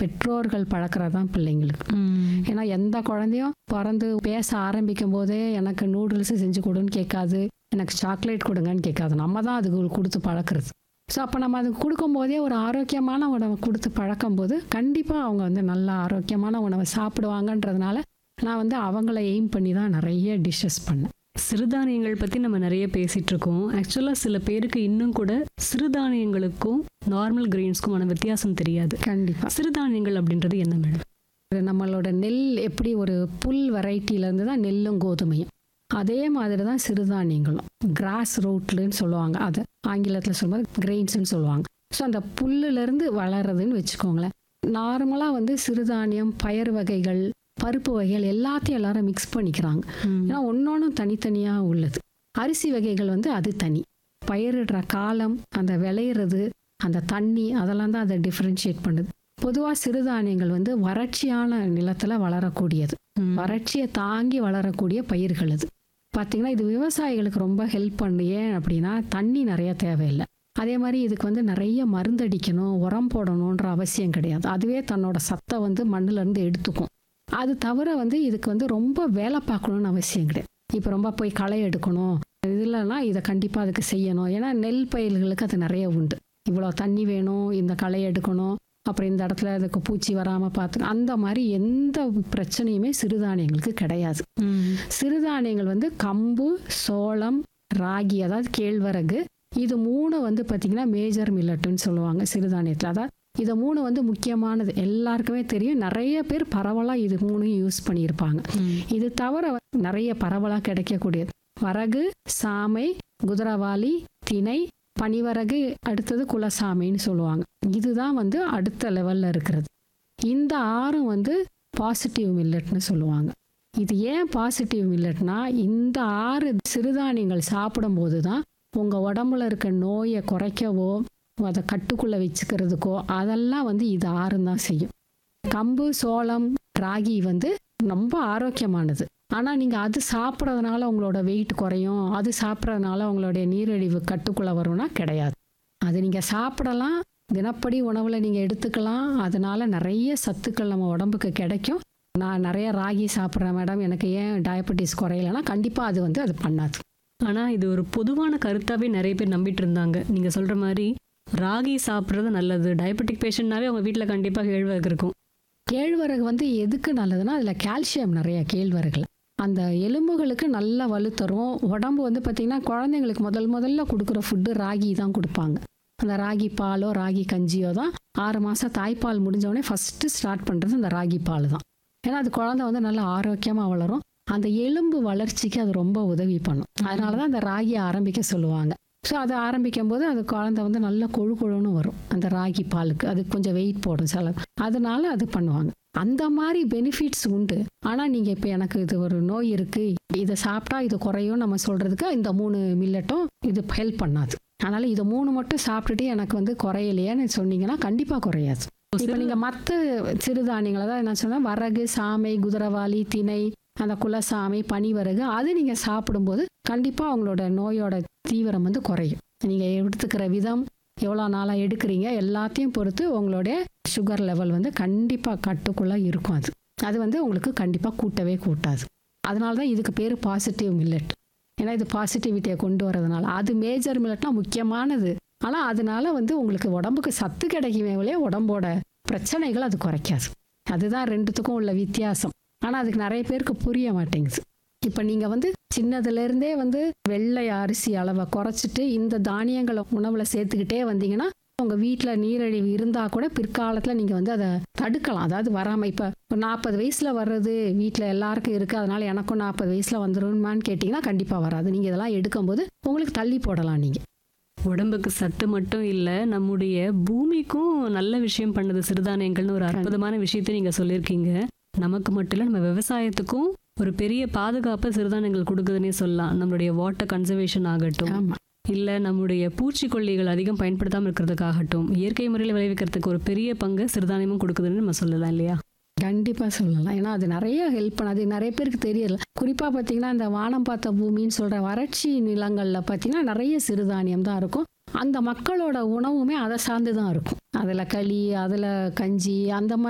பெற்றோர்கள் பழக்கிறது தான் பிள்ளைங்களுக்கு ஏன்னா எந்த குழந்தையும் பிறந்து பேச ஆரம்பிக்கும் போதே எனக்கு நூடுல்ஸ் செஞ்சு கொடுன்னு கேட்காது எனக்கு சாக்லேட் கொடுங்கன்னு கேட்காது நம்ம தான் அதுக்கு கொடுத்து பழக்கிறது ஸோ அப்போ நம்ம அதுக்கு கொடுக்கும்போதே ஒரு ஆரோக்கியமான உணவை கொடுத்து பழக்கும்போது கண்டிப்பாக அவங்க வந்து நல்ல ஆரோக்கியமான உணவை சாப்பிடுவாங்கன்றதுனால நான் வந்து அவங்கள எய்ம் பண்ணி தான் நிறைய டிஷ்ஷஸ் பண்ணேன் சிறுதானியங்கள் பற்றி நம்ம நிறைய பேசிட்டு இருக்கோம் ஆக்சுவலாக சில பேருக்கு இன்னும் கூட சிறுதானியங்களுக்கும் நார்மல் கிரெயின்ஸ்க்குமான வித்தியாசம் தெரியாது கண்டிப்பாக சிறுதானியங்கள் அப்படின்றது என்ன மேடம் நம்மளோட நெல் எப்படி ஒரு புல் வெரைட்டிலேருந்து தான் நெல்லும் கோதுமையும் அதே மாதிரி தான் சிறுதானியங்களும் கிராஸ் ரூட்லுன்னு சொல்லுவாங்க அதை ஆங்கிலத்தில் சொல்லும்போது கிரெயின்ஸ்னு சொல்லுவாங்க ஸோ அந்த புல்லுலேருந்து வளர்றதுன்னு வச்சுக்கோங்களேன் நார்மலாக வந்து சிறுதானியம் பயறு வகைகள் பருப்பு வகைகள் எல்லாத்தையும் எல்லாரும் மிக்ஸ் பண்ணிக்கிறாங்க ஏன்னா ஒன்றொன்றும் தனித்தனியாக உள்ளது அரிசி வகைகள் வந்து அது தனி பயிரிடுற காலம் அந்த விளையிறது அந்த தண்ணி அதெல்லாம் தான் அதை டிஃப்ரென்ஷியேட் பண்ணுது பொதுவாக சிறுதானியங்கள் வந்து வறட்சியான நிலத்தில் வளரக்கூடியது வறட்சியை தாங்கி வளரக்கூடிய பயிர்கள் இது பார்த்தீங்கன்னா இது விவசாயிகளுக்கு ரொம்ப ஹெல்ப் பண்ணு ஏன் அப்படின்னா தண்ணி நிறைய தேவையில்லை அதே மாதிரி இதுக்கு வந்து நிறைய மருந்தடிக்கணும் உரம் போடணுன்ற அவசியம் கிடையாது அதுவே தன்னோட சத்தை வந்து மண்ணுலேருந்து எடுத்துக்கும் அது தவிர வந்து இதுக்கு வந்து ரொம்ப வேலை பார்க்கணும்னு அவசியம் கிடையாது இப்போ ரொம்ப போய் களை எடுக்கணும் இதுலனா இதை கண்டிப்பாக அதுக்கு செய்யணும் ஏன்னா நெல் பயிர்களுக்கு அது நிறைய உண்டு இவ்வளோ தண்ணி வேணும் இந்த களை எடுக்கணும் அப்புறம் இந்த இடத்துல அதுக்கு பூச்சி வராமல் பார்த்து அந்த மாதிரி எந்த பிரச்சனையுமே சிறுதானியங்களுக்கு கிடையாது சிறுதானியங்கள் வந்து கம்பு சோளம் ராகி அதாவது கேழ்வரகு இது மூணு வந்து பார்த்திங்கன்னா மேஜர் மில்லட்டுன்னு சொல்லுவாங்க சிறுதானியத்தில் அதாவது இது மூணு வந்து முக்கியமானது எல்லாருக்குமே தெரியும் நிறைய பேர் பரவலாக இது மூணையும் யூஸ் பண்ணியிருப்பாங்க இது தவிர நிறைய பரவலாக கிடைக்கக்கூடியது வரகு சாமை குதிரவாளி திணை பனிவரகு அடுத்தது குலசாமின்னு சொல்லுவாங்க இதுதான் வந்து அடுத்த லெவலில் இருக்கிறது இந்த ஆறும் வந்து பாசிட்டிவ் மில்லட்னு சொல்லுவாங்க இது ஏன் பாசிட்டிவ் மில்லட்னா இந்த ஆறு சிறுதானியங்கள் சாப்பிடும்போது தான் உங்கள் உடம்புல இருக்க நோயை குறைக்கவோ அதை கட்டுக்குள்ளே வச்சுக்கிறதுக்கோ அதெல்லாம் வந்து இது ஆறும் தான் செய்யும் கம்பு சோளம் ராகி வந்து ரொம்ப ஆரோக்கியமானது ஆனால் நீங்கள் அது சாப்பிட்றதுனால உங்களோட வெயிட் குறையும் அது சாப்பிட்றதுனால உங்களுடைய நீரிழிவு கட்டுக்குள்ளே வரும்னா கிடையாது அது நீங்கள் சாப்பிடலாம் தினப்படி உணவில் நீங்கள் எடுத்துக்கலாம் அதனால நிறைய சத்துக்கள் நம்ம உடம்புக்கு கிடைக்கும் நான் நிறைய ராகி சாப்பிட்றேன் மேடம் எனக்கு ஏன் டயபெட்டிஸ் குறையலைன்னா கண்டிப்பாக அது வந்து அது பண்ணாது ஆனால் இது ஒரு பொதுவான கருத்தாவே நிறைய பேர் நம்பிட்டு இருந்தாங்க நீங்கள் சொல்கிற மாதிரி ராகி சாப்பிட்றது நல்லது டயபெட்டிக் பேஷண்ட்னாவே அவங்க வீட்டில் கண்டிப்பாக கேழ்வரகு இருக்கும் கேழ்வரகு வந்து எதுக்கு நல்லதுன்னா அதில் கால்சியம் நிறைய கேழ்வரகுல அந்த எலும்புகளுக்கு நல்ல வலு தரும் உடம்பு வந்து பார்த்திங்கன்னா குழந்தைங்களுக்கு முதல் முதல்ல கொடுக்குற ஃபுட்டு ராகி தான் கொடுப்பாங்க அந்த ராகி பாலோ ராகி கஞ்சியோ தான் ஆறு மாதம் தாய்ப்பால் முடிஞ்சோடனே ஃபஸ்ட்டு ஸ்டார்ட் பண்ணுறது அந்த ராகி பால் தான் ஏன்னா அது குழந்தை வந்து நல்லா ஆரோக்கியமாக வளரும் அந்த எலும்பு வளர்ச்சிக்கு அது ரொம்ப உதவி பண்ணும் அதனால தான் அந்த ராகியை ஆரம்பிக்க சொல்லுவாங்க ஸோ அதை ஆரம்பிக்கும் போது அது குழந்தை வந்து நல்ல கொழு கொழுன்னு வரும் அந்த ராகி பாலுக்கு அது கொஞ்சம் வெயிட் போடும் சில அதனால அது பண்ணுவாங்க அந்த மாதிரி பெனிஃபிட்ஸ் உண்டு ஆனால் நீங்கள் இப்போ எனக்கு இது ஒரு நோய் இருக்குது இதை சாப்பிட்டா இது குறையும் நம்ம சொல்கிறதுக்கு இந்த மூணு மில்லட்டும் இது ஹெல்ப் பண்ணாது அதனால் இதை மூணு மட்டும் சாப்பிட்டுட்டு எனக்கு வந்து குறையலையேன்னு சொன்னீங்கன்னா கண்டிப்பாக குறையாது இப்போ நீங்கள் மற்ற சிறுதானியங்கள் அதாவது என்ன சொன்னால் வரகு சாமை குதிரவாளி திணை அந்த குலசாமை பனிவரகு அது நீங்கள் சாப்பிடும்போது கண்டிப்பாக அவங்களோட நோயோட தீவிரம் வந்து குறையும் நீங்கள் எடுத்துக்கிற விதம் எவ்வளோ நாளாக எடுக்கிறீங்க எல்லாத்தையும் பொறுத்து உங்களுடைய சுகர் லெவல் வந்து கண்டிப்பாக கட்டுக்குள்ளே இருக்கும் அது அது வந்து உங்களுக்கு கண்டிப்பாக கூட்டவே கூட்டாது அதனால தான் இதுக்கு பேர் பாசிட்டிவ் மில்லட் ஏன்னா இது பாசிட்டிவிட்டியை கொண்டு வரதுனால அது மேஜர் மில்லட்னா முக்கியமானது ஆனால் அதனால வந்து உங்களுக்கு உடம்புக்கு சத்து கிடைக்குமே வழியே உடம்போட பிரச்சனைகள் அது குறைக்காது அதுதான் ரெண்டுத்துக்கும் உள்ள வித்தியாசம் ஆனால் அதுக்கு நிறைய பேருக்கு புரிய மாட்டேங்குது இப்போ நீங்கள் வந்து சின்னதுலேருந்தே வந்து வெள்ளை அரிசி அளவை குறைச்சிட்டு இந்த தானியங்களை உணவில் சேர்த்துக்கிட்டே வந்தீங்கன்னா உங்கள் வீட்டில் நீரிழிவு இருந்தால் கூட பிற்காலத்தில் நீங்கள் வந்து அதை தடுக்கலாம் அதாவது வராமல் இப்போ ஒரு நாற்பது வயசில் வர்றது வீட்டில் எல்லாருக்கும் இருக்குது அதனால் எனக்கும் நாற்பது வயசில் வந்துருமான்னு கேட்டிங்கன்னா கண்டிப்பாக வராது நீங்கள் இதெல்லாம் எடுக்கும்போது உங்களுக்கு தள்ளி போடலாம் நீங்கள் உடம்புக்கு சத்து மட்டும் இல்லை நம்முடைய பூமிக்கும் நல்ல விஷயம் பண்ணுது சிறுதானியங்கள்னு ஒரு அற்புதமான விஷயத்தை நீங்கள் சொல்லியிருக்கீங்க நமக்கு மட்டும் இல்லை நம்ம விவசாயத்துக்கும் ஒரு பெரிய பாதுகாப்பை சிறுதானியங்கள் கொடுக்குதுன்னே சொல்லலாம் நம்மளுடைய வாட்டர் கன்சர்வேஷன் ஆகட்டும் ஆமாம் இல்லை நம்முடைய பூச்சிக்கொல்லிகள் அதிகம் பயன்படுத்தாமல் இருக்கிறதுக்காகட்டும் இயற்கை முறையில் விளைவிக்கிறதுக்கு ஒரு பெரிய பங்கு சிறுதானியமும் கொடுக்குதுன்னு நம்ம சொல்லலாம் இல்லையா கண்டிப்பாக சொல்லலாம் ஏன்னா அது நிறைய ஹெல்ப் பண்ணாது நிறைய பேருக்கு தெரியல குறிப்பாக பார்த்தீங்கன்னா இந்த வானம் பார்த்த பூமின்னு சொல்கிற வறட்சி நிலங்களில் பார்த்தீங்கன்னா நிறைய சிறுதானியம் தான் இருக்கும் அந்த மக்களோட உணவுமே அதை சார்ந்து தான் இருக்கும் அதில் களி அதில் கஞ்சி அந்த மாதிரி